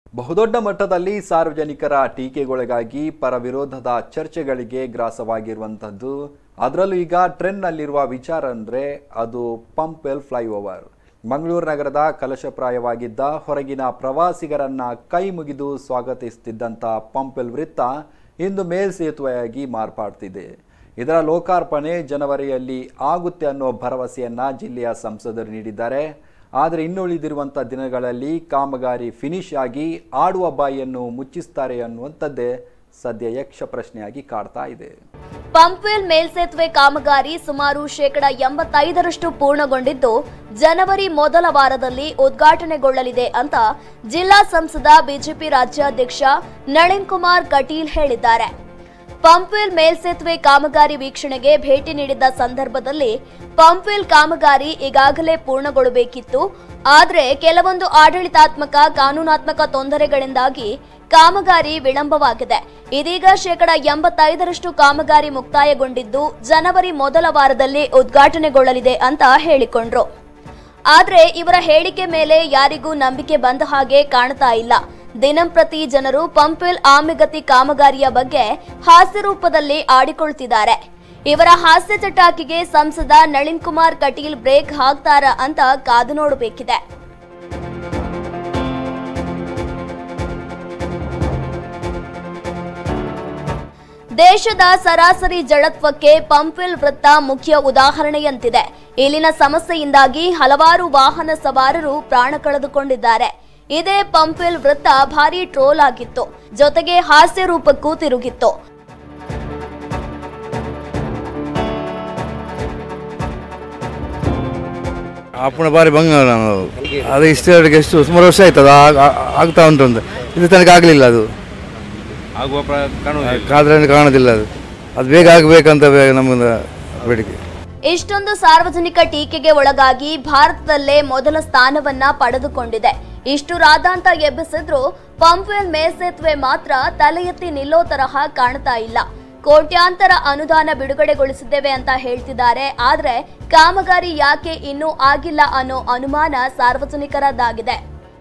ಬಹುದೊಡ್ಡ ಮಟ್ಟದಲ್ಲಿ ಸಾರ್ವಜನಿಕರ ಟೀಕೆಗೊಳಗಾಗಿ ಪರ ವಿರೋಧದ ಚರ್ಚೆಗಳಿಗೆ ಗ್ರಾಸವಾಗಿರುವಂಥದ್ದು ಅದರಲ್ಲೂ ಈಗ ಟ್ರೆಂಡ್ನಲ್ಲಿರುವ ವಿಚಾರ ಅಂದರೆ ಅದು ಪಂಪೆಲ್ ಫ್ಲೈಓವರ್ ಮಂಗಳೂರು ನಗರದ ಕಲಶಪ್ರಾಯವಾಗಿದ್ದ ಹೊರಗಿನ ಪ್ರವಾಸಿಗರನ್ನ ಕೈ ಮುಗಿದು ಸ್ವಾಗತಿಸುತ್ತಿದ್ದಂಥ ಪಂಪೆಲ್ ವೃತ್ತ ಇಂದು ಮೇಲ್ಸೇತುವೆಯಾಗಿ ಮಾರ್ಪಾಡ್ತಿದೆ ಇದರ ಲೋಕಾರ್ಪಣೆ ಜನವರಿಯಲ್ಲಿ ಆಗುತ್ತೆ ಅನ್ನೋ ಭರವಸೆಯನ್ನ ಜಿಲ್ಲೆಯ ಸಂಸದರು ನೀಡಿದ್ದಾರೆ ಆದರೆ ಇನ್ನುಳಿದಿರುವಂಥ ದಿನಗಳಲ್ಲಿ ಕಾಮಗಾರಿ ಫಿನಿಶ್ ಆಗಿ ಆಡುವ ಬಾಯಿಯನ್ನು ಮುಚ್ಚಿಸ್ತಾರೆ ಅನ್ನುವಂಥದ್ದೇ ಸದ್ಯ ಯಕ್ಷ ಪ್ರಶ್ನೆಯಾಗಿ ಕಾಡ್ತಾ ಇದೆ ಪಂಪ್ವೆಲ್ ಮೇಲ್ಸೇತುವೆ ಕಾಮಗಾರಿ ಸುಮಾರು ಶೇಕಡ ಎಂಬತ್ತೈದರಷ್ಟು ಪೂರ್ಣಗೊಂಡಿದ್ದು ಜನವರಿ ಮೊದಲ ವಾರದಲ್ಲಿ ಉದ್ಘಾಟನೆಗೊಳ್ಳಲಿದೆ ಅಂತ ಜಿಲ್ಲಾ ಸಂಸದ ಬಿಜೆಪಿ ರಾಜ್ಯಾಧ್ಯಕ್ಷ ನಳಿನ್ ಕುಮಾರ್ ಕಟೀಲ್ ಹೇಳಿದ್ದಾರೆ ಪಂಪ್ವೆಲ್ ಮೇಲ್ಸೇತುವೆ ಕಾಮಗಾರಿ ವೀಕ್ಷಣೆಗೆ ಭೇಟಿ ನೀಡಿದ್ದ ಸಂದರ್ಭದಲ್ಲಿ ಪಂಪ್ವೆಲ್ ಕಾಮಗಾರಿ ಈಗಾಗಲೇ ಪೂರ್ಣಗೊಳ್ಳಬೇಕಿತ್ತು ಆದರೆ ಕೆಲವೊಂದು ಆಡಳಿತಾತ್ಮಕ ಕಾನೂನಾತ್ಮಕ ತೊಂದರೆಗಳಿಂದಾಗಿ ಕಾಮಗಾರಿ ವಿಳಂಬವಾಗಿದೆ ಇದೀಗ ಶೇಕಡ ಎಂಬತ್ತೈದರಷ್ಟು ಕಾಮಗಾರಿ ಮುಕ್ತಾಯಗೊಂಡಿದ್ದು ಜನವರಿ ಮೊದಲ ವಾರದಲ್ಲಿ ಉದ್ಘಾಟನೆಗೊಳ್ಳಲಿದೆ ಅಂತ ಹೇಳಿಕೊಂಡ್ರು ಆದ್ರೆ ಇವರ ಹೇಳಿಕೆ ಮೇಲೆ ಯಾರಿಗೂ ನಂಬಿಕೆ ಬಂದ ಹಾಗೆ ಕಾಣ್ತಾ ಇಲ್ಲ ದಿನಂಪ್ರತಿ ಜನರು ಪಂಪೆಲ್ ಆಮೆಗತಿ ಕಾಮಗಾರಿಯ ಬಗ್ಗೆ ಹಾಸ್ಯ ರೂಪದಲ್ಲಿ ಆಡಿಕೊಳ್ತಿದ್ದಾರೆ ಇವರ ಹಾಸ್ಯ ಚಟಾಕಿಗೆ ಸಂಸದ ನಳಿನ್ ಕುಮಾರ್ ಕಟೀಲ್ ಬ್ರೇಕ್ ಹಾಕ್ತಾರ ಅಂತ ಕಾದು ನೋಡಬೇಕಿದೆ ದೇಶದ ಸರಾಸರಿ ಜಡತ್ವಕ್ಕೆ ಪಂಪ್ವೆಲ್ ವೃತ್ತ ಮುಖ್ಯ ಉದಾಹರಣೆಯಂತಿದೆ ಇಲ್ಲಿನ ಸಮಸ್ಯೆಯಿಂದಾಗಿ ಹಲವಾರು ವಾಹನ ಸವಾರರು ಪ್ರಾಣ ಕಳೆದುಕೊಂಡಿದ್ದಾರೆ ಇದೇ ಪಂಪ್ವೆಲ್ ವೃತ್ತ ಭಾರಿ ಟ್ರೋಲ್ ಆಗಿತ್ತು ಜೊತೆಗೆ ಹಾಸ್ಯ ರೂಪಕ್ಕೂ ತಿರುಗಿತ್ತು ಅಪ್ಪನ ಬಾರಿ ಬಂಗಾರ ನಾವು ಅದು ಇಷ್ಟು ಎಷ್ಟು ಸುಮಾರು ವರ್ಷ ಆಯ್ತು ಅದು ಆಗ್- ಆಗ್- ಆಗ್ತಾ ಉಂಟು ಅಂತ ಇದು ತನಕ ಆಗಲಿಲ್ಲ ಅದು ಆಗುವ ಪ್ರ- ಕಾಣುವುದಿಲ್ಲ. ಕಾದ್ರೆ ಕಾಣೋದಿಲ್ಲ ಅದು ಅದು ಬೇಗ ಆಗಬೇಕಂತ ನಮ್ಮದು ಬೇಡಿಕೆ ಇಷ್ಟೊಂದು ಸಾರ್ವಜನಿಕ ಟೀಕೆಗೆ ಒಳಗಾಗಿ ಭಾರತದಲ್ಲೇ ಮೊದಲ ಸ್ಥಾನವನ್ನ ಪಡೆದುಕೊಂಡಿದೆ ಇಷ್ಟು ರಾದಾಂತ ಎಬ್ಬಿಸಿದ್ರು ಪಂಪ್ವೆಲ್ ಮೇಲ್ಸೇತುವೆ ಮಾತ್ರ ತಲೆ ಎತ್ತಿ ನಿಲ್ಲೋ ತರಹ ಕಾಣ್ತಾ ಇಲ್ಲ ಕೋಟ್ಯಾಂತರ ಅನುದಾನ ಬಿಡುಗಡೆಗೊಳಿಸಿದ್ದೇವೆ ಅಂತ ಹೇಳ್ತಿದ್ದಾರೆ ಆದ್ರೆ ಕಾಮಗಾರಿ ಯಾಕೆ ಇನ್ನೂ ಆಗಿಲ್ಲ ಅನ್ನೋ ಅನುಮಾನ ಸಾರ್ವಜನಿಕರದ್ದಾಗಿದೆ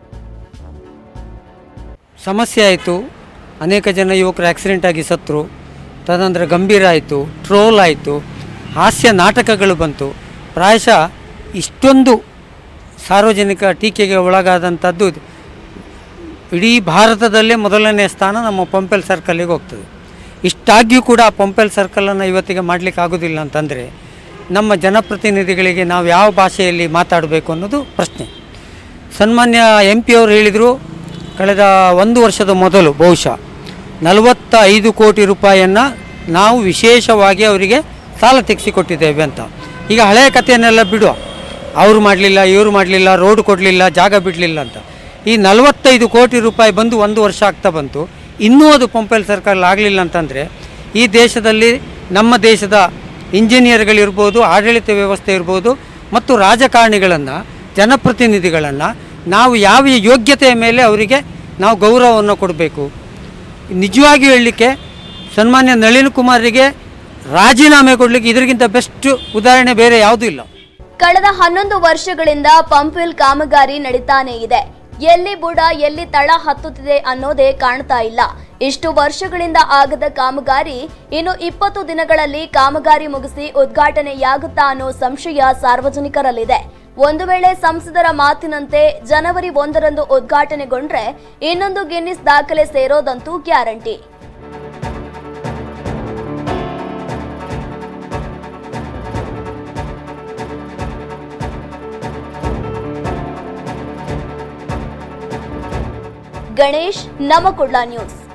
ಸಮಸ್ಯೆ ಆಯಿತು ಅನೇಕ ಜನ ಯುವಕರು ಆಕ್ಸಿಡೆಂಟ್ ಆಗಿ ಸತ್ತರು ತದನಂತರ ಗಂಭೀರ ಆಯಿತು ಟ್ರೋಲ್ ಆಯಿತು ಹಾಸ್ಯ ನಾಟಕಗಳು ಬಂತು ಪ್ರಾಯಶಃ ಇಷ್ಟೊಂದು ಸಾರ್ವಜನಿಕ ಟೀಕೆಗೆ ಒಳಗಾದಂಥದ್ದು ಇಡೀ ಭಾರತದಲ್ಲೇ ಮೊದಲನೇ ಸ್ಥಾನ ನಮ್ಮ ಪಂಪೆಲ್ ಸರ್ಕಲ್ಲಿಗೆ ಹೋಗ್ತದೆ ಇಷ್ಟಾಗಿಯೂ ಕೂಡ ಆ ಪಂಪೆಲ್ ಸರ್ಕಲನ್ನು ಇವತ್ತಿಗೆ ಮಾಡಲಿಕ್ಕೆ ಆಗೋದಿಲ್ಲ ಅಂತಂದರೆ ನಮ್ಮ ಜನಪ್ರತಿನಿಧಿಗಳಿಗೆ ನಾವು ಯಾವ ಭಾಷೆಯಲ್ಲಿ ಮಾತಾಡಬೇಕು ಅನ್ನೋದು ಪ್ರಶ್ನೆ ಸನ್ಮಾನ್ಯ ಎಂ ಪಿ ಅವರು ಹೇಳಿದರು ಕಳೆದ ಒಂದು ವರ್ಷದ ಮೊದಲು ಬಹುಶಃ ನಲವತ್ತ ಐದು ಕೋಟಿ ರೂಪಾಯಿಯನ್ನು ನಾವು ವಿಶೇಷವಾಗಿ ಅವರಿಗೆ ಸಾಲ ತೆಗೆಸಿಕೊಟ್ಟಿದ್ದೇವೆ ಅಂತ ಈಗ ಹಳೆಯ ಕಥೆಯನ್ನೆಲ್ಲ ಬಿಡುವ ಅವರು ಮಾಡಲಿಲ್ಲ ಇವರು ಮಾಡಲಿಲ್ಲ ರೋಡ್ ಕೊಡಲಿಲ್ಲ ಜಾಗ ಬಿಡಲಿಲ್ಲ ಅಂತ ಈ ನಲವತ್ತೈದು ಕೋಟಿ ರೂಪಾಯಿ ಬಂದು ಒಂದು ವರ್ಷ ಆಗ್ತಾ ಬಂತು ಇನ್ನೂ ಅದು ಪಂಪೆಲ್ ಸರ್ಕಲ್ ಆಗಲಿಲ್ಲ ಅಂತಂದರೆ ಈ ದೇಶದಲ್ಲಿ ನಮ್ಮ ದೇಶದ ಇಂಜಿನಿಯರ್ಗಳಿರ್ಬೋದು ಆಡಳಿತ ವ್ಯವಸ್ಥೆ ಇರ್ಬೋದು ಮತ್ತು ರಾಜಕಾರಣಿಗಳನ್ನು ಜನಪ್ರತಿನಿಧಿಗಳನ್ನು ನಾವು ಯಾವ ಯೋಗ್ಯತೆಯ ಮೇಲೆ ಅವರಿಗೆ ನಾವು ಗೌರವವನ್ನು ಕೊಡಬೇಕು ನಿಜವಾಗಿಯೂ ಹೇಳಲಿಕ್ಕೆ ಸನ್ಮಾನ್ಯ ನಳಿನ್ ಕುಮಾರಿಗೆ ರಾಜೀನಾಮೆ ಕೊಡಲಿಕ್ಕೆ ಇದರಿಗಿಂತ ಬೆಸ್ಟ್ ಉದಾಹರಣೆ ಬೇರೆ ಯಾವುದೂ ಇಲ್ಲ ಕಳೆದ ಹನ್ನೊಂದು ವರ್ಷಗಳಿಂದ ಪಂಪ್ವೆಲ್ ಕಾಮಗಾರಿ ನಡೀತಾನೇ ಇದೆ ಎಲ್ಲಿ ಬುಡ ಎಲ್ಲಿ ತಳ ಹತ್ತುತ್ತಿದೆ ಅನ್ನೋದೇ ಕಾಣ್ತಾ ಇಲ್ಲ ಇಷ್ಟು ವರ್ಷಗಳಿಂದ ಆಗದ ಕಾಮಗಾರಿ ಇನ್ನು ಇಪ್ಪತ್ತು ದಿನಗಳಲ್ಲಿ ಕಾಮಗಾರಿ ಮುಗಿಸಿ ಉದ್ಘಾಟನೆಯಾಗುತ್ತಾ ಅನ್ನೋ ಸಂಶಯ ಸಾರ್ವಜನಿಕರಲ್ಲಿದೆ ಒಂದು ವೇಳೆ ಸಂಸದರ ಮಾತಿನಂತೆ ಜನವರಿ ಒಂದರಂದು ಉದ್ಘಾಟನೆಗೊಂಡ್ರೆ ಇನ್ನೊಂದು ಗಿನ್ನಿಸ್ ದಾಖಲೆ ಸೇರೋದಂತೂ ಗ್ಯಾರಂಟಿ ಗಣೇಶ್ ನಮಕುಡ್ಲ ನ್ಯೂಸ್